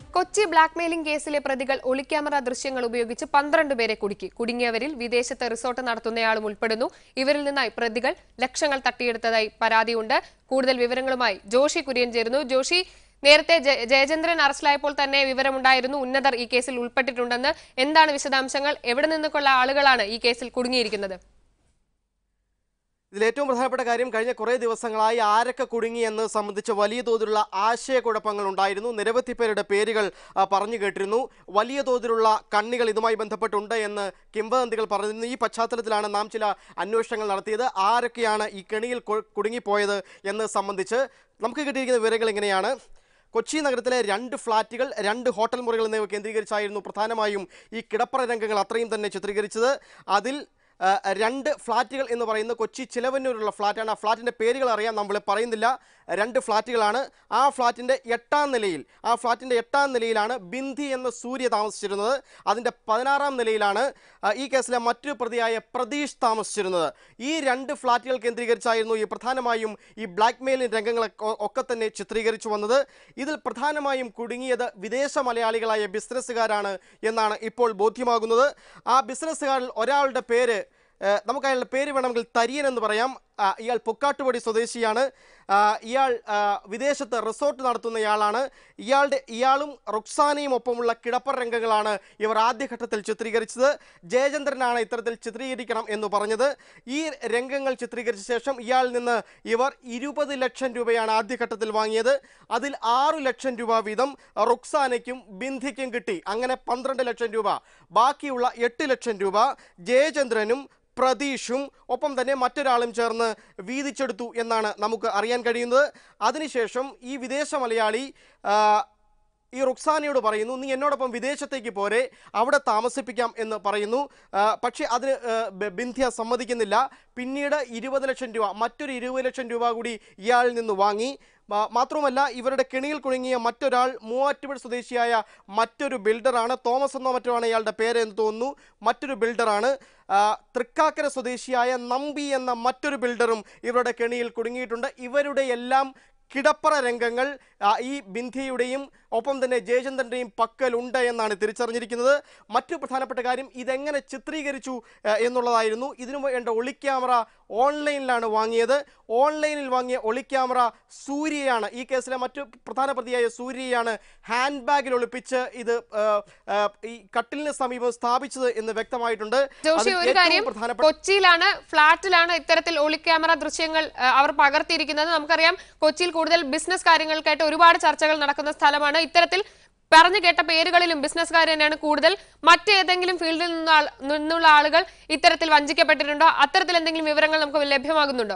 Kochi blackmailing കേസിലെ പ്രതികൾ ഒളിക്യാമറ ദൃശ്യങ്ങൾ ഉപയോഗിച്ച് പന്ത്രണ്ട് പേരെ കുടുക്കി കുടുങ്ങിയവരിൽ വിദേശത്ത് റിസോർട്ട് നടത്തുന്നയാളും ഉൾപ്പെടുന്നു ഇവരിൽ നിന്നായി പ്രതികൾ ലക്ഷങ്ങൾ തട്ടിയെടുത്തതായി പരാതിയുണ്ട് കൂടുതൽ വിവരങ്ങളുമായി ജോഷി കുര്യൻ ചേരുന്നു ജോഷി നേരത്തെ ജയ- ജയചന്ദ്രൻ അറസ്റ്റിലായപ്പോൾ തന്നെ വിവരമുണ്ടായിരുന്നു ഉന്നതർ ഈ കേസിൽ ഉൾപ്പെട്ടിട്ടുണ്ടെന്ന് എന്താണ് വിശദാംശങ്ങൾ എവിടെ നിന്നൊക്കെയുള്ള ആളുകളാണ് ഈ കേസിൽ കുടുങ്ങിയിരിക്കുന്നത് ഇതിൽ ഏറ്റവും പ്രധാനപ്പെട്ട കാര്യം കഴിഞ്ഞ കുറേ ദിവസങ്ങളായി ആരൊക്കെ കുടുങ്ങി എന്ന് സംബന്ധിച്ച് വലിയ തോതിലുള്ള ആശയക്കുഴപ്പങ്ങൾ ഉണ്ടായിരുന്നു നിരവധി പേരുടെ പേരുകൾ ആ, പറഞ്ഞു കേട്ടിരുന്നു വലിയ തോതിലുള്ള കണ്ണികൾ ഇതുമായി ബന്ധപ്പെട്ടുണ്ട് എന്ന് കിംവദന്തികൾ പറഞ്ഞിരുന്നു ഈ പശ്ചാത്തലത്തിലാണ് നാം ചില അന്വേഷണങ്ങൾ നടത്തിയത് ആരൊക്കെയാണ് ഈ കെണിയിൽ കൊ- കുടുങ്ങിപ്പോയത് എന്ന് സംബന്ധിച്ച് നമുക്ക് കിട്ടിയിരിക്കുന്ന വിവരങ്ങൾ ഇങ്ങനെയാണ് കൊച്ചി നഗരത്തിലെ രണ്ട് ഫ്ളാറ്റുകൾ രണ്ട് ഹോട്ടൽ മുറികൾ എന്നിവ കേന്ദ്രീകരിച്ചായിരുന്നു പ്രധാനമായും ഈ കിടപ്പറ രംഗങ്ങൾ അത്രയും തന്നെ ചിത്രീകരിച്ചത് അതിൽ ആ, രണ്ട് ഫ്ളാറ്റുകൾ എന്ന് പറയുന്നത് കൊച്ചി ചിലവന്നൂരുള്ള ഫ്ളാറ്റാണ് ആ ഫ്ളാറ്റിൻ്റെ പേരുകൾ അറിയാം നമ്മൾ പറയുന്നില്ല രണ്ട് ഫ്ളാറ്റുകളാണ് ആ ഫ്ളാറ്റിൻ്റെ എട്ടാം നിലയിൽ ആ ഫ്ളാറ്റിൻ്റെ എട്ടാം നിലയിലാണ് ബിന്ദി എന്ന സൂര്യ താമസിച്ചിരുന്നത് അതിൻ്റെ പതിനാറാം നിലയിലാണ് ആ, ഈ കേസിലെ മറ്റൊരു പ്രതിയായ പ്രതീഷ് താമസിച്ചിരുന്നത് ഈ രണ്ട് ഫ്ളാറ്റുകൾ കേന്ദ്രീകരിച്ചായിരുന്നു ഈ പ്രധാനമായും ഈ ബ്ലാക്ക് മെയിലിംഗ് രംഗങ്ങളൊക്കെ ഒക്കെ തന്നെ ചിത്രീകരിച്ചു വന്നത് ഇതിൽ പ്രധാനമായും കുടുങ്ങിയത് വിദേശ മലയാളികളായ ബിസിനസ്സുകാരാണ് എന്നാണ് ഇപ്പോൾ ബോധ്യമാകുന്നത് ആ ബിസിനസ്സുകാരിൽ ഒരാളുടെ പേര് ഏഹ് നമുക്ക് അയാളുടെ പേര് വേണമെങ്കിൽ തരിയൻ എന്ന് പറയാം ആ, ഇയാൾ പൊക്കാട്ടുപടി സ്വദേശിയാണ് ആ, ഇയാൾ ആ, വിദേശത്ത് റിസോർട്ട് നടത്തുന്നയാളാണ് ഇയാളുടെ ഇയാളും റുക്സാനയും ഒപ്പമുള്ള കിടപ്പർ രംഗങ്ങളാണ് ഇവർ ആദ്യഘട്ടത്തിൽ ചിത്രീകരിച്ചത് ജയചന്ദ്രനാണ് ഇത്തരത്തിൽ ചിത്രീകരിക്കണം എന്ന് പറഞ്ഞത് ഈ രംഗങ്ങൾ ചിത്രീകരിച്ച ശേഷം ഇയാളിൽ നിന്ന് ഇവർ ഇരുപത് ലക്ഷം രൂപയാണ് ആദ്യഘട്ടത്തിൽ വാങ്ങിയത് അതിൽ ആറു ലക്ഷം രൂപ വീതം റുക്സാനയ്ക്കും ബിന്ധിക്കും കിട്ടി അങ്ങനെ പന്ത്രണ്ട് ലക്ഷം രൂപ ബാക്കിയുള്ള എട്ട് ലക്ഷം രൂപ ജയചന്ദ്രനും പ്രതീഷും ഒപ്പം തന്നെ മറ്റൊരാളും ചേർന്ന് വീതിച്ചെടുത്തു എന്നാണ് നമുക്ക് അറിയാൻ കഴിയുന്നത് അതിനുശേഷം ഈ വിദേശ മലയാളി ആ, ഈ റുക്സാനയോട് പറയുന്നു നീ എന്നോടൊപ്പം വിദേശത്തേക്ക് പോരെ അവിടെ താമസിപ്പിക്കാം എന്ന് പറയുന്നു ആ, പക്ഷേ അതിന് ആ, ബ- ബിന്ധ്യ സമ്മതിക്കുന്നില്ല പിന്നീട് ഇരുപത് ലക്ഷം രൂപ മറ്റൊരു ഇരുപത് ലക്ഷം രൂപ കൂടി ഇയാളിൽ നിന്ന് വാങ്ങി മാ- മാത്രമല്ല ഇവരുടെ കെണിയിൽ കുടുങ്ങിയ മറ്റൊരാൾ മൂവാറ്റുപുഴ സ്വദേശിയായ മറ്റൊരു ബിൽഡറാണ് തോമസ് എന്നോ മറ്റോ ആണ് ഇയാളുടെ പേര് എന്ന് തോന്നുന്നു മറ്റൊരു ബിൽഡറാണ് ആ, തൃക്കാക്കര സ്വദേശിയായ നമ്പി എന്ന മറ്റൊരു ബിൽഡറും ഇവരുടെ കെണിയിൽ കുടുങ്ങിയിട്ടുണ്ട് ഇവരുടെ എല്ലാം കിടപ്പറ രംഗങ്ങൾ ആ, ഈ ബിന്ധ്യയുടെയും ഒപ്പം തന്നെ ജയചന്ദ്രൻ്റെയും പക്കലുണ്ട് എന്നാണ് തിരിച്ചറിഞ്ഞിരിക്കുന്നത് മറ്റു പ്രധാനപ്പെട്ട കാര്യം ഇതെങ്ങനെ ചിത്രീകരിച്ചു ആ, എന്നുള്ളതായിരുന്നു ഇതിനു വേണ്ട ഒളിക്യാമറ ഓൺലൈനിലാണ് വാങ്ങിയത് ഓൺലൈനിൽ വാങ്ങിയ ഒളിക്യാമറ സൂര്യയാണ് ഈ കേസിലെ മറ്റു പ്രധാന പ്രതിയായ സൂര്യയാണ് ഹാൻഡ് ബാഗിൽ ഒളിപ്പിച്ച് ഇത് ആ, ആ, ഈ കട്ടിലിന് സമീപം സ്ഥാപിച്ചത് എന്ന് വ്യക്തമായിട്ടുണ്ട് ജോഷി അതിൽ ഒരു ഏറ്റവും കാര്യം പ്രധാനപ്പെട്ട കൊച്ചിയിലാണ് ഫ്ളാറ്റിലാണ് ഇത്തരത്തിൽ ഒളിക്യാമറ ദൃശ്യങ്ങൾ ആ, അവർ പകർത്തിയിരിക്കുന്നത് നമുക്കറിയാം കൊച്ചിയിൽ കൂടുതൽ ബിസിനസ് കാര്യങ്ങൾക്കായിട്ട് ഒരുപാട് ചർച്ചകൾ നടക്കുന്ന സ്ഥലമാണ് ഇത്തരത്തിൽ പറഞ്ഞു കേട്ട പേരുകളിലും ബിസിനസ്സുകാർ തന്നെയാണ് കൂടുതൽ മറ്റേതെങ്കിലും ഫീൽഡിൽ നിന്നുള്ള ആൾ- നിന്നുള്ള ആളുകൾ ഇത്തരത്തിൽ വഞ്ചിക്കപ്പെട്ടിട്ടുണ്ടോ അത്തരത്തിൽ എന്തെങ്കിലും വിവരങ്ങൾ നമുക്ക് ലഭ്യമാകുന്നുണ്ടോ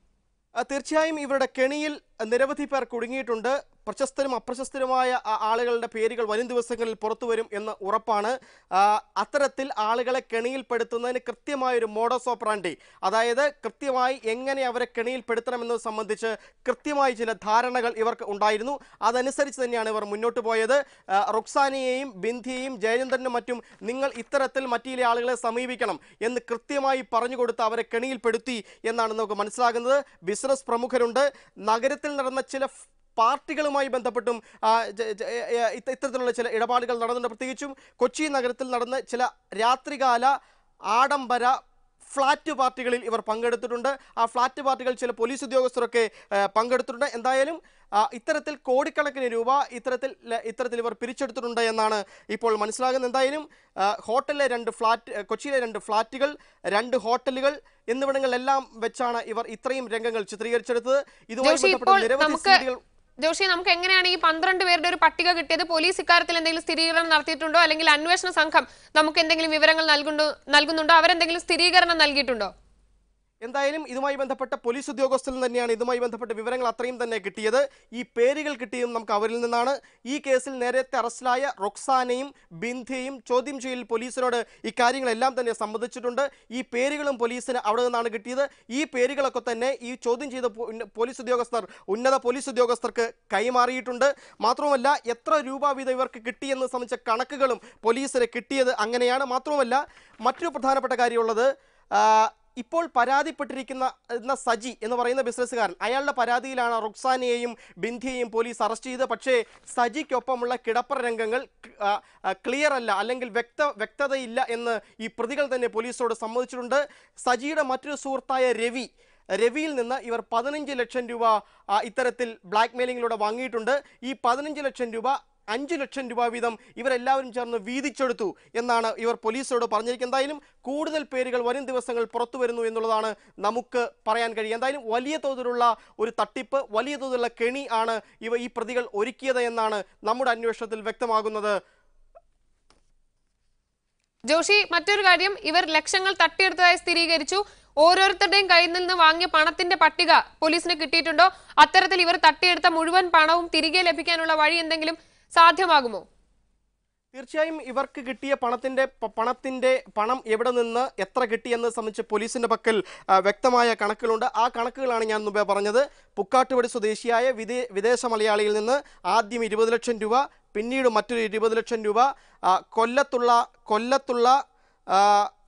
ആ, തീർച്ചയായും ഇവരുടെ കെണിയിൽ നിരവധി പേർ കുടുങ്ങിയിട്ടുണ്ട് പ്രശസ്തരും അപ്രശസ്തരുമായ ആ- ആളുകളുടെ പേരുകൾ വരും ദിവസങ്ങളിൽ പുറത്തു വരും എന്ന് ഉറപ്പാണ് ആ, അത്തരത്തിൽ ആളുകളെ കെണിയിൽപ്പെടുത്തുന്നതിന് കൃത്യമായൊരു മോഡോസ് ഓപ്പറാൻഡി അതായത് കൃത്യമായി എങ്ങനെ അവരെ കെണിയിൽപ്പെടുത്തണമെന്നത് സംബന്ധിച്ച് കൃത്യമായി ചില ധാരണകൾ ഇവർക്ക് ഉണ്ടായിരുന്നു അതനുസരിച്ച് തന്നെയാണ് ഇവർ മുന്നോട്ട് പോയത് ആ, റുക്സാനിയെയും ബിന്ധിയെയും ജയചന്ദ്രനും മറ്റും നിങ്ങൾ ഇത്തരത്തിൽ മറ്റു ചില ആളുകളെ സമീപിക്കണം എന്ന് കൃത്യമായി പറഞ്ഞു കൊടുത്ത് അവരെ കെണിയിൽപ്പെടുത്തി എന്നാണ് നമുക്ക് മനസ്സിലാകുന്നത് ബിസിനസ് പ്രമുഖരുണ്ട് നഗരത്തിൽ നടന്ന ചില ഫ് പാർട്ടികളുമായി ബന്ധപ്പെട്ടും ആ, ജ- ജ- ഏ, ഏ, ഇത്ത- ഇത്തരത്തിലുള്ള ചില ഇടപാടുകൾ നടന്നിട്ടുണ്ട് പ്രത്യേകിച്ചും കൊച്ചി നഗരത്തിൽ നടന്ന ചില രാത്രികാല ആഡംബര ഫ്ലാറ്റ് പാർട്ടികളിൽ ഇവർ പങ്കെടുത്തിട്ടുണ്ട് ആ ഫ്ലാറ്റ് പാർട്ടികൾ ചില പോലീസ് ഉദ്യോഗസ്ഥരൊക്കെ ഏ, പങ്കെടുത്തിട്ടുണ്ട് എന്തായാലും ആ, ഇത്തരത്തിൽ കോടിക്കണക്കിന് രൂപ ഇത്തരത്തിൽ ല- ഇത്തരത്തിൽ ഇവർ പിരിച്ചെടുത്തിട്ടുണ്ട് എന്നാണ് ഇപ്പോൾ മനസ്സിലാകുന്നത് എന്തായാലും ആ, ഹോട്ടലിലെ രണ്ട് ഫ്ലാറ്റ് ഏ, കൊച്ചിയിലെ രണ്ട് ഫ്ലാറ്റുകൾ രണ്ട് ഹോട്ടലുകൾ എന്നിവിടങ്ങളിലെല്ലാം വെച്ചാണ് ഇവർ ഇത്രയും രംഗങ്ങൾ ചിത്രീകരിച്ചെടുത്തത് ഇതുമായി ജോഷി ബന്ധപ്പെട്ട ഇപ്പോൾ നിരവധി നമുക്ക് സീഡികൾ ജോഷി നമുക്ക് എങ്ങനെയാണ് ഈ പന്ത്രണ്ട് പേരുടെ ഒരു പട്ടിക കിട്ടിയത് പോലീസ് ഇക്കാര്യത്തിൽ എന്തെങ്കിലും സ്ഥിരീകരണം നടത്തിയിട്ടുണ്ടോ അല്ലെങ്കിൽ അന്വേഷണ സംഘം നമുക്ക് എന്തെങ്കിലും വിവരങ്ങൾ നൽകുന്നുണ്ടോ നൽകുന്നുണ്ടോ അവരെന്തെങ്കിലും സ്ഥിരീകരണം നൽകിയിട്ടുണ്ടോ എന്തായാലും ഇതുമായി ബന്ധപ്പെട്ട പോലീസ് ഉദ്യോഗസ്ഥരിൽ തന്നെയാണ് ഇതുമായി ബന്ധപ്പെട്ട വിവരങ്ങൾ അത്രയും തന്നെ കിട്ടിയത് ഈ പേരുകൾ കിട്ടിയതും നമുക്ക് അവരിൽ നിന്നാണ് ഈ കേസിൽ നേരത്തെ അറസ്റ്റിലായ റൊക്സാനയും ബിന്ധ്യയും ചോദ്യം ചെയ്യൽ പോലീസിനോട് ഈ കാര്യങ്ങളെല്ലാം തന്നെ സംബന്ധിച്ചിട്ടുണ്ട് ഈ പേരുകളും പോലീസിന് അവിടെ നിന്നാണ് കിട്ടിയത് ഈ പേരുകളൊക്കെ തന്നെ ഈ ചോദ്യം ചെയ്ത പോ- ഉന്ന- പോലീസ് ഉദ്യോഗസ്ഥർ ഉന്നത പോലീസ് ഉദ്യോഗസ്ഥർക്ക് കൈമാറിയിട്ടുണ്ട് മാത്രവുമല്ല എത്ര രൂപ വീതം ഇവർക്ക് കിട്ടിയെന്ന് സംബന്ധിച്ച കണക്കുകളും പോലീസിന് കിട്ടിയത് അങ്ങനെയാണ് മാത്രവുമല്ല മറ്റൊരു പ്രധാനപ്പെട്ട കാര്യമുള്ളത് ആ, ഇപ്പോൾ പരാതിപ്പെട്ടിരിക്കുന്ന എന്ന സജി എന്ന് പറയുന്ന ബിസിനസ്സുകാരൻ അയാളുടെ പരാതിയിലാണ് റുക്സാനെയും ബിന്ധിയെയും പോലീസ് അറസ്റ്റ് ചെയ്തത് പക്ഷേ സജിക്കൊപ്പമുള്ള കിടപ്പറ രംഗങ്ങൾ ക്ലിയർ അല്ല അല്ലെങ്കിൽ വ്യക്ത വ്യക്തതയില്ല എന്ന് ഈ പ്രതികൾ തന്നെ പോലീസോട് സമ്മതിച്ചിട്ടുണ്ട് സജിയുടെ മറ്റൊരു സുഹൃത്തായ രവി രവിയിൽ നിന്ന് ഇവർ പതിനഞ്ച് ലക്ഷം രൂപ ആ, ഇത്തരത്തിൽ ബ്ലാക്ക് മെയിലിങ്ങിലൂടെ വാങ്ങിയിട്ടുണ്ട് ഈ പതിനഞ്ച് ലക്ഷം രൂപ അഞ്ച് ലക്ഷം രൂപ വീതം ഇവരെല്ലാവരും ചേർന്ന് വീതിച്ചെടുത്തു എന്നാണ് ഇവർ പോലീസോട് പറഞ്ഞിരിക്കുന്നത് എന്തായാലും കൂടുതൽ പേരുകൾ വരും ദിവസങ്ങൾ പുറത്തു വരുന്നു എന്നുള്ളതാണ് നമുക്ക് പറയാൻ കഴിയുക എന്തായാലും വലിയ തോതിലുള്ള ഒരു തട്ടിപ്പ് വലിയ തോതിലുള്ള കെണി ആണ് ഇവ ഈ പ്രതികൾ ഒരുക്കിയത് എന്നാണ് നമ്മുടെ അന്വേഷണത്തിൽ വ്യക്തമാകുന്നത് ജോഷി മറ്റൊരു കാര്യം ഇവർ ലക്ഷങ്ങൾ തട്ടിയെടുത്തതായി സ്ഥിരീകരിച്ചു ഓരോരുത്തരുടെയും കയ്യിൽ നിന്ന് വാങ്ങിയ പണത്തിന്റെ പട്ടിക പോലീസിന് കിട്ടിയിട്ടുണ്ടോ അത്തരത്തിൽ ഇവർ തട്ടിയെടുത്ത മുഴുവൻ പണവും തിരികെ ലഭിക്കാനുള്ള വഴി എന്തെങ്കിലും സാധ്യമാകുമോ തീർച്ചയായും ഇവർക്ക് കിട്ടിയ പണത്തിന്റെ പ- പണത്തിന്റെ പണം എവിടെ നിന്ന് എത്ര കിട്ടിയെന്ന് സംബന്ധിച്ച് പോലീസിന്റെ പക്കൽ ആ, വ്യക്തമായ കണക്കുകളുണ്ട് ആ കണക്കുകളാണ് ഞാൻ മുമ്പേ പറഞ്ഞത് പുക്കാട്ടുപടി സ്വദേശിയായ വിദേ വിദേശ മലയാളിയിൽ നിന്ന് ആദ്യം ഇരുപത് ലക്ഷം രൂപ പിന്നീട് മറ്റൊരു ഇരുപത് ലക്ഷം രൂപ ആ, കൊല്ലത്തുള്ള കൊല്ലത്തുള്ള ആ,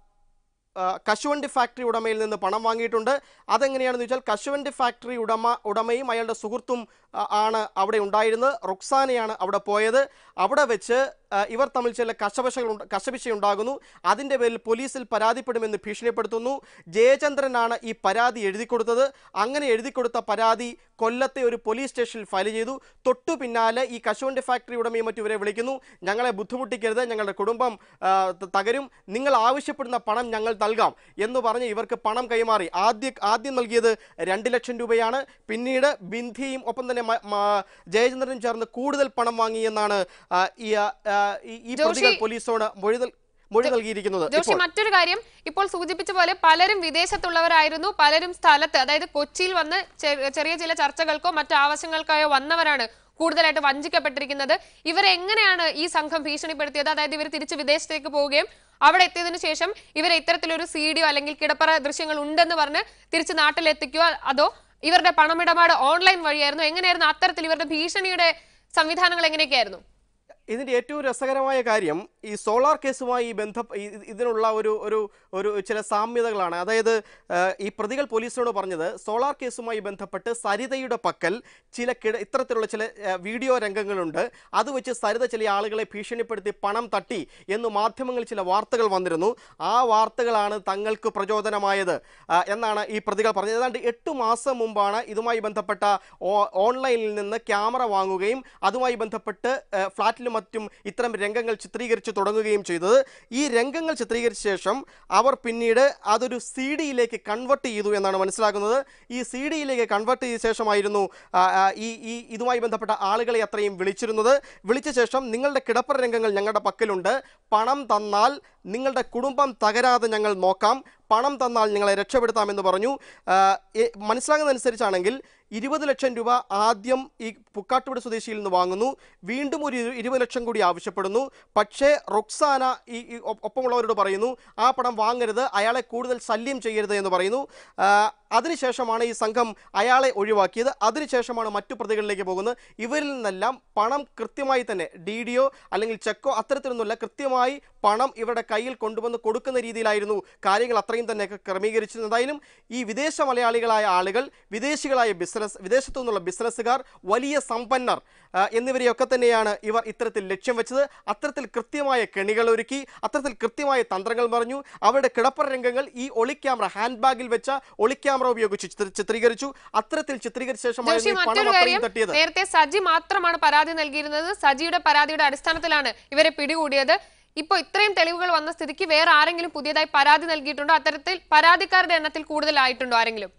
ആ, കശുവണ്ടി ഫാക്ടറി ഉടമയിൽ നിന്ന് പണം വാങ്ങിയിട്ടുണ്ട് അതെങ്ങനെയാണെന്ന് വെച്ചാൽ കശുവണ്ടി ഫാക്ടറി ഉടമ ഉടമയും അയാളുടെ സുഹൃത്തും ആ, ആണ് അവിടെ ഉണ്ടായിരുന്നത് റുക്സാനയാണ് അവിടെ പോയത് അവിടെ വെച്ച് ആ, ഇവർ തമ്മിൽ ചില കശപശകൾ കശപിശയുണ്ടാകുന്നു അതിൻ്റെ പേരിൽ പോലീസിൽ പരാതിപ്പെടുമെന്ന് ഭീഷണിപ്പെടുത്തുന്നു ജയചന്ദ്രനാണ് ഈ പരാതി എഴുതി കൊടുത്തത് അങ്ങനെ എഴുതി കൊടുത്ത പരാതി കൊല്ലത്തെ ഒരു പോലീസ് സ്റ്റേഷനിൽ ഫയൽ ചെയ്തു തൊട്ടു പിന്നാലെ ഈ കശുവണ്ടി ഫാക്ടറി ഉടമയും മറ്റു ഇവരെ വിളിക്കുന്നു ഞങ്ങളെ ബുദ്ധിമുട്ടിക്കരുത് ഞങ്ങളുടെ കുടുംബം ആ, ത- തകരും നിങ്ങൾ ആവശ്യപ്പെടുന്ന പണം ഞങ്ങൾ നൽകാം എന്ന് പറഞ്ഞ് ഇവർക്ക് പണം കൈമാറി ആദ്യ ആദ്യം നൽകിയത് രണ്ട് ലക്ഷം രൂപയാണ് പിന്നീട് ബിന്ധിയും ഒപ്പം തന്നെ മ- മ- ജയചന്ദ്രനും ചേർന്ന് കൂടുതൽ പണം വാങ്ങി എന്നാണ് ആ, ഈ ആ, ആ, ഈ- ഈ ജോഷി- പ്രതികൾ പോലീസോട് മൊഴി നൽ- മൊഴി നൽകിയിരിക്കുന്നത് ജോഷി ഇപ്പോൾ മറ്റൊരു കാര്യം ഇപ്പോൾ സൂചിപ്പിച്ച പോലെ പലരും വിദേശത്തുള്ളവരായിരുന്നു പലരും സ്ഥലത്ത് അതായത് കൊച്ചിയിൽ വന്ന് ചെ- ചെറിയ ചില ചർച്ചകൾക്കോ മറ്റു ആവശ്യങ്ങൾക്കായോ വന്നവരാണ് കൂടുതലായിട്ട് വഞ്ചിക്കപ്പെട്ടിരിക്കുന്നത് ഇവരെ എങ്ങനെയാണ് ഈ സംഘം ഭീഷണിപ്പെടുത്തിയത് അതായത് ഇവർ തിരിച്ച് വിദേശത്തേക്ക് പോവുകയും അവിടെ എത്തിയതിനു ശേഷം ഇവരെ ഇത്തരത്തിലൊരു സീഡിയോ അല്ലെങ്കിൽ കിടപ്പറ ദൃശ്യങ്ങൾ ഉണ്ടെന്ന് പറഞ്ഞ് തിരിച്ച് നാട്ടിലെത്തിക്കുക അതോ ഇവരുടെ പണമിടപാട് ഓൺലൈൻ വഴിയായിരുന്നു എങ്ങനെയായിരുന്നു അത്തരത്തിൽ ഇവരുടെ ഭീഷണിയുടെ സംവിധാനങ്ങൾ എങ്ങനെയൊക്കെയായിരുന്നു ഇതിന്റെ ഏറ്റവും രസകരമായ കാര്യം ഈ സോളാർ കേസുമായി ബന്ധ ഇ- ഇതിനുള്ള ഒരു ഒരു ഒരു ചില സാമ്യതകളാണ് അതായത് ആ, ഈ പ്രതികൾ പോലീസിനോട് പറഞ്ഞത് സോളാർ കേസുമായി ബന്ധപ്പെട്ട് സരിതയുടെ പക്കൽ ചില കിട ഇത്തരത്തിലുള്ള ചില ആ, വീഡിയോ രംഗങ്ങളുണ്ട് അത് വെച്ച് സരിത ചില ആളുകളെ ഭീഷണിപ്പെടുത്തി പണം തട്ടി എന്ന് മാധ്യമങ്ങളിൽ ചില വാർത്തകൾ വന്നിരുന്നു ആ വാർത്തകളാണ് തങ്ങൾക്ക് പ്രചോദനമായത് ആ, എന്നാണ് ഈ പ്രതികൾ പറഞ്ഞത് ഏതാണ്ട് എട്ട് മാസം മുമ്പാണ് ഇതുമായി ബന്ധപ്പെട്ട ഓ- ഓൺലൈനിൽ നിന്ന് ക്യാമറ വാങ്ങുകയും അതുമായി ബന്ധപ്പെട്ട് ആ, ഫ്ലാറ്റിലും മറ്റും ഇത്തരം രംഗങ്ങൾ ചിത്രീകരിച്ച് തുടങ്ങുകയും ചെയ്തത് ഈ രംഗങ്ങൾ ചിത്രീകരിച്ച ശേഷം അവർ പിന്നീട് അതൊരു സി ഡിയിലേക്ക് കൺവെർട്ട് ചെയ്തു എന്നാണ് മനസ്സിലാക്കുന്നത് ഈ സി ഡിയിലേക്ക് കൺവെർട്ട് ചെയ്ത ശേഷമായിരുന്നു ആ, ആ, ഈ ഈ ഇതുമായി ബന്ധപ്പെട്ട ആളുകളെ അത്രയും വിളിച്ചിരുന്നത് വിളിച്ച ശേഷം നിങ്ങളുടെ കിടപ്പറ രംഗങ്ങൾ ഞങ്ങളുടെ പക്കലുണ്ട് പണം തന്നാൽ നിങ്ങളുടെ കുടുംബം തകരാതെ ഞങ്ങൾ നോക്കാം പണം തന്നാൽ ഞങ്ങളെ രക്ഷപ്പെടുത്താമെന്ന് പറഞ്ഞു ആ, എ- മനസ്സിലാകുന്നതനുസരിച്ചാണെങ്കിൽ ഇരുപത് ലക്ഷം രൂപ ആദ്യം ഈ പുക്കാട്ടുപടി സ്വദേശിയിൽ നിന്ന് വാങ്ങുന്നു വീണ്ടും ഒരു ഇരു- ഇരുപത് ലക്ഷം കൂടി ആവശ്യപ്പെടുന്നു പക്ഷേ റൊക്സാന ഈ ഈ ഒ- ഒപ്പമുള്ളവരോട് പറയുന്നു ആ പണം വാങ്ങരുത് അയാളെ കൂടുതൽ ശല്യം ചെയ്യരുത് എന്ന് പറയുന്നു ആ, അതിനുശേഷമാണ് ഈ സംഘം അയാളെ ഒഴിവാക്കിയത് അതിനുശേഷമാണ് മറ്റു പ്രതികളിലേക്ക് പോകുന്നത് ഇവരിൽ നിന്നെല്ലാം പണം കൃത്യമായി തന്നെ ഡി ഡിയോ അല്ലെങ്കിൽ ചെക്കോ അത്തരത്തിലൊന്നുമില്ല കൃത്യമായി പണം ഇവരുടെ കയ്യിൽ കൊണ്ടുവന്ന് കൊടുക്കുന്ന രീതിയിലായിരുന്നു കാര്യങ്ങൾ അത്രയും തന്നെ ക്രമീകരിച്ചിരുന്നത് എന്തായാലും ഈ വിദേശ മലയാളികളായ ആളുകൾ വിദേശികളായ ബിസിനസ് വിദേശത്തു നിന്നുള്ള ബിസിനസ്സുകാർ വലിയ സമ്പന്നർ ആ, എന്നിവരെയൊക്കെ തന്നെയാണ് ഇവർ ഇത്തരത്തിൽ ലക്ഷ്യം വെച്ചത് അത്തരത്തിൽ കൃത്യമായ കെണികൾ ഒരുക്കി അത്തരത്തിൽ കൃത്യമായ തന്ത്രങ്ങൾ പറഞ്ഞു അവരുടെ കിടപ്പറ രംഗങ്ങൾ ഈ ഒളി ക്യാമറ ഹാൻഡ് ബാഗിൽ വെച്ച ഒളി ക്യാമറ ഉപയോഗിച്ച് ചിത്ര- ചിത്രീകരിച്ചു അത്തരത്തിൽ ചിത്രീകരിച്ച ജോഷി ശേഷമായിരുന്നു ഈ പണം മറ്റൊരു അത്രയും കാര്യം തട്ടിയത് നേരത്തെ സജി മാത്രമാണ് പരാതി നൽകിയിരുന്നത് സജിയുടെ പരാതിയുടെ അടിസ്ഥാനത്തിലാണ് ഇവരെ പിടികൂടിയത് ഇപ്പൊ ഇത്രയും തെളിവുകൾ വന്ന സ്ഥിതിക്ക് വേറെ ആരെങ്കിലും പുതിയതായി പരാതി നൽകിയിട്ടുണ്ടോ അത്തരത്തിൽ പരാതിക്കാരുടെ എണ്ണത്തിൽ കൂടുതലായിട്ടുണ്ടോ ആരെങ്കിലും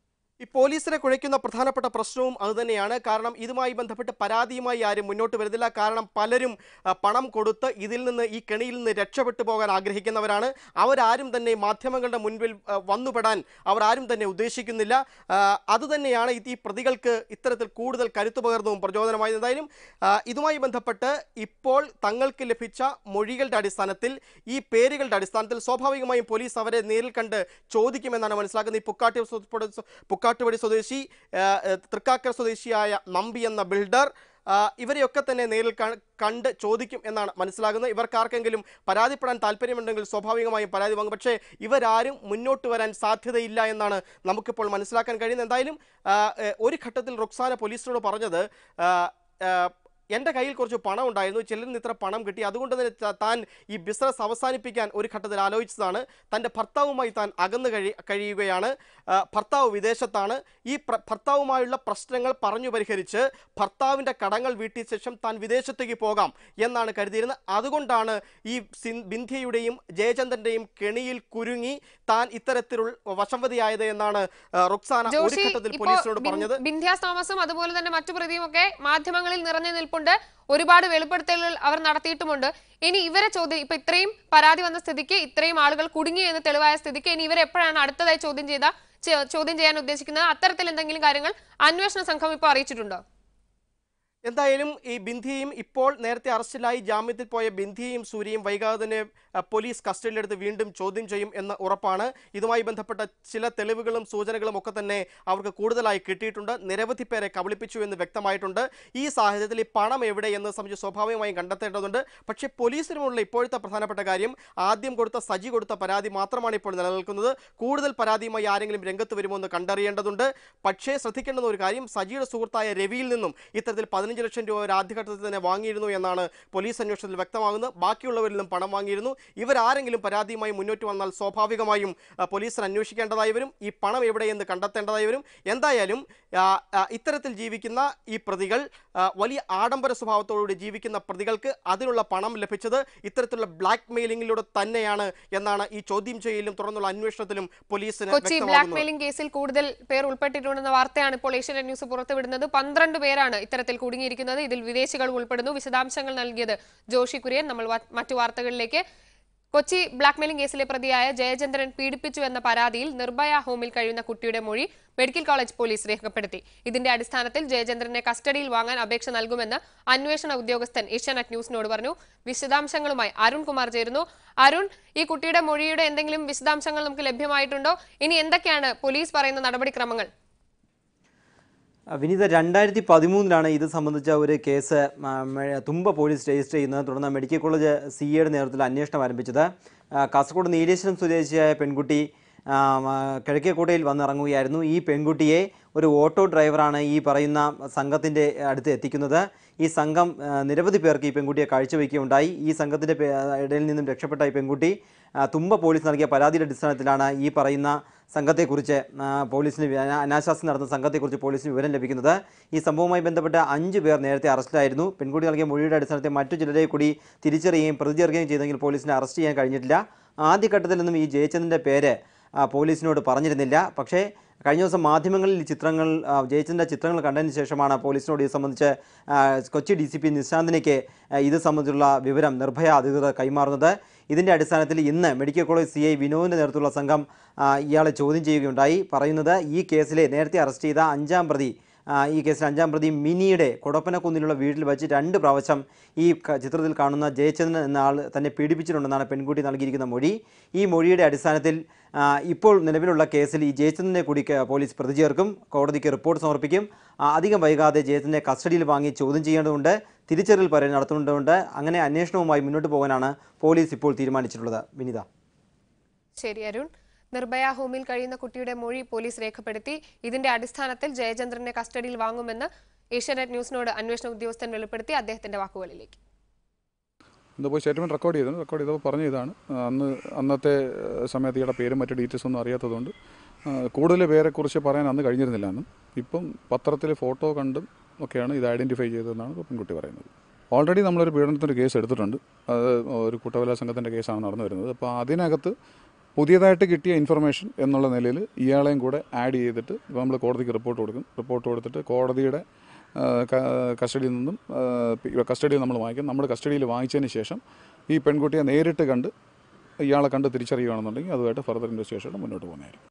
ഈ പോലീസിനെ കുഴയ്ക്കുന്ന പ്രധാനപ്പെട്ട പ്രശ്നവും അതുതന്നെയാണ് കാരണം ഇതുമായി ബന്ധപ്പെട്ട് പരാതിയുമായി ആരും മുന്നോട്ട് വരുന്നില്ല കാരണം പലരും ആ, പണം കൊടുത്ത് ഇതിൽ നിന്ന് ഈ കെണിയിൽ നിന്ന് രക്ഷപ്പെട്ടു പോകാൻ ആഗ്രഹിക്കുന്നവരാണ് അവരാരും തന്നെ മാധ്യമങ്ങളുടെ മുൻപിൽ ആ, വന്നുപെടാൻ അവർ ആരും തന്നെ ഉദ്ദേശിക്കുന്നില്ല ആ, അതുതന്നെയാണ് ഈ പ്രതികൾക്ക് ഇത്തരത്തിൽ കൂടുതൽ കരുത്തു പകർന്നതും പ്രചോദനമായത് എന്തായാലും ആ, ഇതുമായി ബന്ധപ്പെട്ട് ഇപ്പോൾ തങ്ങൾക്ക് ലഭിച്ച മൊഴികളുടെ അടിസ്ഥാനത്തിൽ ഈ പേരുകളുടെ അടിസ്ഥാനത്തിൽ സ്വാഭാവികമായും പോലീസ് അവരെ നേരിൽ കണ്ട് ചോദിക്കുമെന്നാണ് മനസ്സിലാക്കുന്നത് ഈ പുക്കാട്ടി പുക്കാട്ടുപടി സ്വദേശി ആ, ആ, തൃക്കാക്കര സ്വദേശിയായ നമ്പി എന്ന ബിൽഡർ ആ, ഇവരെയൊക്കെ തന്നെ നേരിൽ ക- കണ്ട് ചോദിക്കും എന്നാണ് മനസ്സിലാകുന്നത് ഇവർക്കാർക്കെങ്കിലും പരാതിപ്പെടാൻ താല്പര്യമുണ്ടെങ്കിൽ സ്വാഭാവികമായും പരാതി വാങ്ങും പക്ഷേ ഇവരാരും മുന്നോട്ട് വരാൻ സാധ്യതയില്ല എന്നാണ് നമുക്കിപ്പോൾ മനസ്സിലാക്കാൻ കഴിയുന്നത് എന്തായാലും ആ, ഏ, ഒരു ഘട്ടത്തിൽ റുക്സാന പോലീസിനോട് പറഞ്ഞത് ആ, ആ, എൻ്റെ കയ്യിൽ കുറച്ച് പണം ഉണ്ടായിരുന്നു ചിലരിൽ നിന്ന് ഇത്ര പണം കിട്ടി അതുകൊണ്ട് തന്നെ ത- താൻ ഈ ബിസിനസ് അവസാനിപ്പിക്കാൻ ഒരു ഘട്ടത്തിൽ ആലോചിച്ചതാണ് തൻ്റെ ഭർത്താവുമായി താൻ അകന്നു കഴി കഴിയുകയാണ് ആ, ഭർത്താവ് വിദേശത്താണ് ഈ പ്ര- ഭർത്താവുമായുള്ള പ്രശ്നങ്ങൾ പറഞ്ഞു പരിഹരിച്ച് ഭർത്താവിൻ്റെ കടങ്ങൾ വീട്ടിയ ശേഷം താൻ വിദേശത്തേക്ക് പോകാം എന്നാണ് കരുതിയിരുന്നത് അതുകൊണ്ടാണ് ഈ സിൻ- ബിന്ധ്യയുടെയും ജയചന്ദ്രൻ്റെയും കെണിയിൽ കുരുങ്ങി താൻ ഇത്തരത്തിലുള്ള വശംവതിയായത് എന്നാണ് ആ, റുക്സാന ഒരു ജോഷി ഘട്ടത്തിൽ ഇപ്പോ പോലീസിനോട് ബിൻ- പറഞ്ഞത് ബിന്ധ്യാസ് തോമസും അതുപോലെ തന്നെ മറ്റു പ്രതിയും ഒക്കെ മാധ്യമങ്ങളിൽ നിറഞ്ഞു നിൽപ്പുണ്ട് ഒരുപാട് വെളിപ്പെടുത്തലുകൾ അവർ നടത്തിയിട്ടുമുണ്ട് ഇനി ഇവരെ ചോദ്യം ഇപ്പൊ ഇത്രയും പരാതി വന്ന സ്ഥിതിക്ക് ഇത്രയും ആളുകൾ കുടുങ്ങി എന്ന് തെളിവായ സ്ഥിതിക്ക് ഇനി ഇവരെ എപ്പോഴാണ് അടുത്തതായി ചോദ്യം ചെയ്ത ചെ- ചോദ്യം ചെയ്യാൻ ഉദ്ദേശിക്കുന്നത് അത്തരത്തിൽ എന്തെങ്കിലും കാര്യങ്ങൾ അന്വേഷണ സംഘം ഇപ്പോൾ അറിയിച്ചിട്ടുണ്ടോ എന്തായാലും ഈ ബിന്ധിയും ഇപ്പോൾ നേരത്തെ അറസ്റ്റിലായി ജാമ്യത്തിൽ പോയ ബിന്ധിയും സൂര്യയും വൈകാതെ തന്നെ അഹ്, പോലീസ് കസ്റ്റഡിയിലെടുത്ത് വീണ്ടും ചോദ്യം ചെയ്യും എന്ന് ഉറപ്പാണ് ഇതുമായി ബന്ധപ്പെട്ട ചില തെളിവുകളും സൂചനകളും ഒക്കെ തന്നെ അവർക്ക് കൂടുതലായി കിട്ടിയിട്ടുണ്ട് നിരവധി പേരെ കബളിപ്പിച്ചു എന്ന് വ്യക്തമായിട്ടുണ്ട് ഈ സാഹചര്യത്തിൽ ഈ പണം എവിടെ എന്ന് സംബന്ധിച്ച് സ്വാഭാവികമായും കണ്ടെത്തേണ്ടതുണ്ട് പക്ഷേ പോലീസിനുമുള്ള ഇപ്പോഴത്തെ പ്രധാനപ്പെട്ട കാര്യം ആദ്യം കൊടുത്ത സജി കൊടുത്ത പരാതി മാത്രമാണ് ഇപ്പോൾ നിലനിൽക്കുന്നത് കൂടുതൽ പരാതിയുമായി ആരെങ്കിലും രംഗത്ത് വരുമോ എന്ന് കണ്ടറിയേണ്ടതുണ്ട് പക്ഷേ ശ്രദ്ധിക്കേണ്ടുന്ന ഒരു കാര്യം സജിയുടെ സുഹൃത്തായ രവിയിൽ നിന്നും ഇത്തരത്തിൽ പതിനഞ്ച് ലക്ഷം രൂപ ഒരു ആദ്യഘട്ടത്തിൽ തന്നെ വാങ്ങിയിരുന്നു എന്നാണ് പോലീസ് അന്വേഷണത്തിൽ വ്യക്തമാകുന്നത് ബാക്കിയുള്ളവരിൽ നിന്നും പണം വാങ്ങിയിരുന്നു ഇവരാരെങ്കിലും പരാതിയുമായി മുന്നോട്ട് വന്നാൽ സ്വാഭാവികമായും ആ, പോലീസിന് അന്വേഷിക്കേണ്ടതായി വരും ഈ പണം എവിടെയെന്ന് കണ്ടെത്തേണ്ടതായി വരും എന്തായാലും ആ, ആ, ഇത്തരത്തിൽ ജീവിക്കുന്ന ഈ പ്രതികൾ ആ, വലിയ ആഡംബര സ്വഭാവത്തോടുകൂടി ജീവിക്കുന്ന പ്രതികൾക്ക് അതിനുള്ള പണം ലഭിച്ചത് ഇത്തരത്തിലുള്ള ബ്ലാക്ക് മെയിലിംഗിലൂടെ തന്നെയാണ് എന്നാണ് ഈ ചോദ്യം ചെയ്യലും തുടർന്നുള്ള അന്വേഷണത്തിലും പോലീസിന് കൊച്ചി ബ്ലാക്ക് വ്യക്തമാകുന്നത് മെയിലിംഗ് കേസിൽ കൂടുതൽ പേർ ഉൾപ്പെട്ടിട്ടുണ്ടെന്ന വാർത്തയാണ് ഇപ്പോൾ ഏഷ്യാനെറ്റ് ന്യൂസ് പുറത്തുവിടുന്നത് പന്ത്രണ്ട് പേരാണ് ഇത്തരത്തിൽ കുടുങ്ങിയിരിക്കുന്നത് ഇതിൽ വിദേശികൾ ഉൾപ്പെടുന്നു വിശദാംശങ്ങൾ നൽകിയത് ജോഷി കുര്യൻ നമ്മൾ വ- മറ്റു വാർത്തകളിലേക്ക് കൊച്ചി ബ്ലാക്ക് മെയിലിംഗ് കേസിലെ പ്രതിയായ ജയചന്ദ്രൻ പീഡിപ്പിച്ചു എന്ന പരാതിയിൽ നിർഭയ ഹോമിൽ കഴിയുന്ന കുട്ടിയുടെ മൊഴി മെഡിക്കൽ കോളേജ് പോലീസ് രേഖപ്പെടുത്തി ഇതിന്റെ അടിസ്ഥാനത്തിൽ ജയചന്ദ്രനെ കസ്റ്റഡിയിൽ വാങ്ങാൻ അപേക്ഷ നൽകുമെന്ന് അന്വേഷണ ഉദ്യോഗസ്ഥൻ ഏഷ്യാനെറ്റ് ന്യൂസിനോട് പറഞ്ഞു വിശദാംശങ്ങളുമായി അരുൺ കുമാർ ചേരുന്നു അരുൺ ഈ കുട്ടിയുടെ മൊഴിയുടെ എന്തെങ്കിലും വിശദാംശങ്ങൾ നമുക്ക് ലഭ്യമായിട്ടുണ്ടോ ഇനി എന്തൊക്കെയാണ് പോലീസ് പറയുന്ന നടപടിക്രമങ്ങൾ വിനീത രണ്ടായിരത്തി പതിമൂന്നിലാണ് ഇത് സംബന്ധിച്ച ഒരു കേസ് ആ, മെ- തുമ്പ പോലീസ് രജിസ്റ്റർ ചെയ്യുന്നത് തുടർന്ന് മെഡിക്കൽ കോളേജ് സി എയുടെ നേതൃത്വത്തിൽ അന്വേഷണം ആരംഭിച്ചത് ആ, കാസർഗോഡ് നീലേശ്വരം സ്വദേശിയായ പെൺകുട്ടി ആ, ആ, കിഴക്കേക്കോട്ടയിൽ വന്നിറങ്ങുകയായിരുന്നു ഈ പെൺകുട്ടിയെ ഒരു ഓട്ടോ ഡ്രൈവറാണ് ഈ പറയുന്ന സംഘത്തിൻ്റെ അടുത്ത് എത്തിക്കുന്നത് ഈ സംഘം ആ, നിരവധി പേർക്ക് ഈ പെൺകുട്ടിയെ കാഴ്ചവെക്കുകയുണ്ടായി ഈ സംഘത്തിൻ്റെ പേ- ഇടയിൽ നിന്നും രക്ഷപ്പെട്ട ഈ പെൺകുട്ടി ആ, തുമ്പ പോലീസ് നൽകിയ പരാതിയുടെ അടിസ്ഥാനത്തിലാണ് ഈ പറയുന്ന സംഘത്തെക്കുറിച്ച് ആ, പോലീസിന് വി- അനാ- അനാശാസ്യം നടന്ന സംഘത്തെക്കുറിച്ച് പോലീസിന് വിവരം ലഭിക്കുന്നത് ഈ സംഭവവുമായി ബന്ധപ്പെട്ട് അഞ്ച് പേർ നേരത്തെ അറസ്റ്റിലായിരുന്നു പെൺകുട്ടി നൽകിയ മൊഴിയുടെ അടിസ്ഥാനത്തിൽ മറ്റു ചിലരെ കൂടി തിരിച്ചറിയുകയും പ്രതി ചേർക്കുകയും ചെയ്തെങ്കിൽ പോലീസിനെ അറസ്റ്റ് ചെയ്യാൻ കഴിഞ്ഞിട്ടില്ല ആദ്യഘട്ടത്തിൽ നിന്നും ഈ ജയചന്ദ്രൻ്റെ പേര് ആ, പോലീസിനോട് പറഞ്ഞിരുന്നില്ല പക്ഷേ കഴിഞ്ഞ ദിവസം മാധ്യമങ്ങളിൽ ഈ ചിത്രങ്ങൾ ആ, ജയചന്ദ്രൻ്റെ ചിത്രങ്ങൾ കണ്ടതിന് ശേഷമാണ് പോലീസിനോട് ഇത് സംബന്ധിച്ച് ആ, കൊച്ചി ഡി സി പി നിശാന്തിനിക്ക് ആ, ഇത് സംബന്ധിച്ചുള്ള വിവരം നിർഭയ അധികൃതർ കൈമാറുന്നത് ഇതിൻ്റെ അടിസ്ഥാനത്തിൽ ഇന്ന് മെഡിക്കൽ കോളേജ് സി ഐ വിനോദിൻ്റെ നേതൃത്വത്തിലുള്ള സംഘം ആ, ഇയാളെ ചോദ്യം ചെയ്യുകയുണ്ടായി പറയുന്നത് ഈ കേസിലെ നേരത്തെ അറസ്റ്റ് ചെയ്ത അഞ്ചാം പ്രതി ആ, ഈ കേസിൽ അഞ്ചാം പ്രതി മിനിയുടെ കൊടപ്പനക്കുന്നിലുള്ള വീട്ടിൽ വെച്ച് രണ്ട് പ്രാവശ്യം ഈ ക- ചിത്രത്തിൽ കാണുന്ന ജയചന്ദ്രൻ എന്ന ആൾ തന്നെ പീഡിപ്പിച്ചിട്ടുണ്ടെന്നാണ് പെൺകുട്ടി നൽകിയിരിക്കുന്ന മൊഴി ഈ മൊഴിയുടെ അടിസ്ഥാനത്തിൽ ആ, ഇപ്പോൾ നിലവിലുള്ള കേസിൽ ഈ ജയചന്ദ്രനെ കൂടി ക- പോലീസ് പ്രതി ചേർക്കും കോടതിക്ക് റിപ്പോർട്ട് സമർപ്പിക്കും ആ, അധികം വൈകാതെ ജയചന്ദ്രനെ കസ്റ്റഡിയിൽ വാങ്ങി ചോദ്യം ചെയ്യേണ്ടതുണ്ട് തിരിച്ചറിയൽ പരാതി നടത്തുന്നുണ്ട് അങ്ങനെ അന്വേഷണവുമായി മുന്നോട്ട് പോകാനാണ് പോലീസ് ഇപ്പോൾ തീരുമാനിച്ചിട്ടുള്ളത് വിനിത ശരി അരുൺ നിർഭയ ഹോമിൽ കഴിയുന്ന കുട്ടിയുടെ മൊഴി പോലീസ് രേഖപ്പെടുത്തി ഇതിന്റെ അടിസ്ഥാനത്തിൽ ജയചന്ദ്രനെ കസ്റ്റഡിയിൽ വാങ്ങുമെന്ന് ഏഷ്യാനെറ്റ് ന്യൂസിനോട് അന്വേഷണ ഉദ്യോഗസ്ഥൻ വെളിപ്പെടുത്തി അദ്ദേഹത്തിന്റെ വാക്കുകളിലേക്ക് എന്താ പോയി സ്റ്റേറ്റ്മെൻറ്റ് റെക്കോർഡ് ചെയ്തു റെക്കോർഡ് ചെയ്തപ്പോൾ പറഞ്ഞ ഇതാണ് ആ, അന്ന് അന്നത്തെ ആ, സമയത്ത് ഇയാളുടെ പേരും മറ്റു ഡീറ്റെയിൽസ് ഒന്നും അറിയാത്തതുകൊണ്ട് ആ, കൂടുതൽ പേരെക്കുറിച്ച് പറയാൻ അന്ന് കഴിഞ്ഞിരുന്നില്ല അന്നും ഇപ്പം പത്രത്തിൽ ഫോട്ടോ കണ്ടും ഒക്കെയാണ് ഇത് ഐഡൻറ്റിഫൈ ചെയ്തതെന്നാണ് ഇപ്പോൾ പെൺകുട്ടി പറയുന്നത് ഓൾറെഡി നമ്മളൊരു പീഡനത്തിൻ്റെ കേസ് എടുത്തിട്ടുണ്ട് അത് ഒരു കുട്ടവല സംഘത്തിൻ്റെ കേസാണ് നടന്നു വരുന്നത് അപ്പോൾ അതിനകത്ത് പുതിയതായിട്ട് കിട്ടിയ ഇൻഫർമേഷൻ എന്നുള്ള നിലയിൽ ഇയാളെയും കൂടെ ആഡ് ചെയ്തിട്ട് ഇപ്പോൾ നമ്മൾ കോടതിക്ക് റിപ്പോർട്ട് കൊടുക്കും റിപ്പോർട്ട് കൊടുത്തിട്ട് കോടതിയുടെ ആ, ക- കസ്റ്റഡിയിൽ നിന്നും കസ്റ്റഡിയിൽ നമ്മൾ വാങ്ങിക്കും നമ്മൾ കസ്റ്റഡിയിൽ വാങ്ങിച്ചതിന് ശേഷം ഈ പെൺകുട്ടിയെ നേരിട്ട് കണ്ട് ഇയാളെ കണ്ട് തിരിച്ചറിയുകയാണെന്നുണ്ടെങ്കിൽ അതുമായിട്ട് ഫർദർ ഇൻവെസ്റ്റിഗേഷൻ മുന്നോട്ട് പോകുന്നതായിരിക്കും